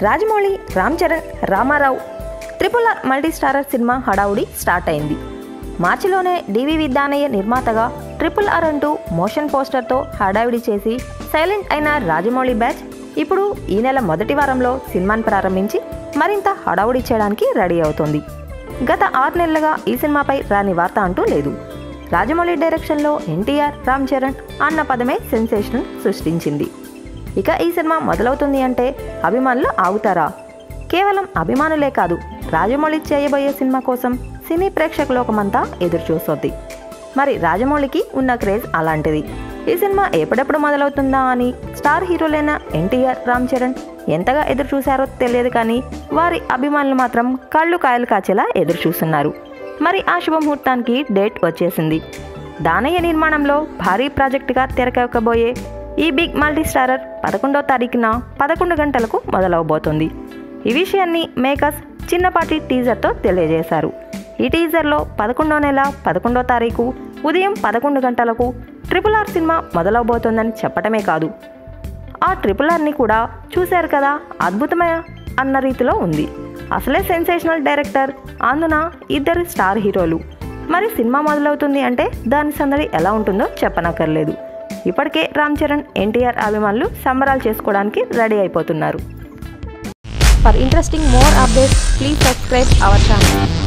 Rajamouli Ram Charan Ramarao triple R multi starrer cinema హడావుడి start అయింది మార్చిలోనే డివి విద్యానయ్య నిర్మాతగా ట్రిపుల్ ఆర్ అంటూ మోషన్ పోస్టర్తో హడావిడి చేసి సైలెంట్ అయిన రాజమౌళి బ్యాచ్ ఇప్పుడు ఈ నెల మొదటి వారంలో సినిమాను ప్రారంభించి మరింత హడావుడి చేయడానికి రెడీ అవుతోంది గత ఆరు నెలలుగా ఈ సినిమాపై రాని వార్త అంటూ లేదు రాజమౌళి డైరెక్షన్లో ఎన్టీఆర్ రామ్ చరణ్ అన్న పదమే సెన్సేషన్ సృష్టించింది ఇక ఈ సినిమా మొదలవుతుంది అంటే అభిమానులు ఆగుతారా కేవలం అభిమానులే కాదు రాజమౌళి చేయబోయే సినిమా కోసం సినీ ప్రేక్షకులోకమంతా ఎదురు చూస్తోంది మరి రాజమౌళికి ఉన్న క్రేజ్ అలాంటిది ఈ సినిమా ఎప్పుడెప్పుడు మొదలవుతుందా అని స్టార్ హీరోలైన ఎన్టీఆర్ రామ్ చరణ్ ఎంతగా ఎదురు చూశారో తెలియదు కానీ వారి అభిమానులు మాత్రం కళ్ళు కాయలు కాచేలా ఎదురు చూస్తున్నారు మరి ఆ శుభముహూర్తానికి డేట్ వచ్చేసింది దానయ్య నిర్మాణంలో భారీ ప్రాజెక్టుగా తెరకెక్కబోయే ఈ బిగ్ మల్టీ స్టారర్ పదకొండో తారీఖున పదకొండు గంటలకు మొదలవబోతోంది ఈ విషయాన్ని మేకర్స్ చిన్నపాటి టీజర్తో తెలియజేశారు ఈ టీజర్లో పదకొండో నెల పదకొండో తారీఖు ఉదయం పదకొండు గంటలకు ట్రిపుల్ ఆర్ సినిమా మొదలవబోతోందని చెప్పటమే కాదు ఆ ట్రిపుల్ ఆర్ని కూడా చూశారు కదా అద్భుతమైన అన్న రీతిలో ఉంది అసలే సెన్సేషనల్ డైరెక్టర్ అందున ఇద్దరు స్టార్ హీరోలు మరి సినిమా మొదలవుతుంది అంటే దాని సందడి ఎలా ఉంటుందో చెప్పనక్కర్లేదు ఇప్పటికే రామ్ చరణ్ ఎన్టీఆర్ అభిమానులు సంబరాలు చేసుకోవడానికి రెడీ అయిపోతున్నారు For interesting more updates, please subscribe our channel.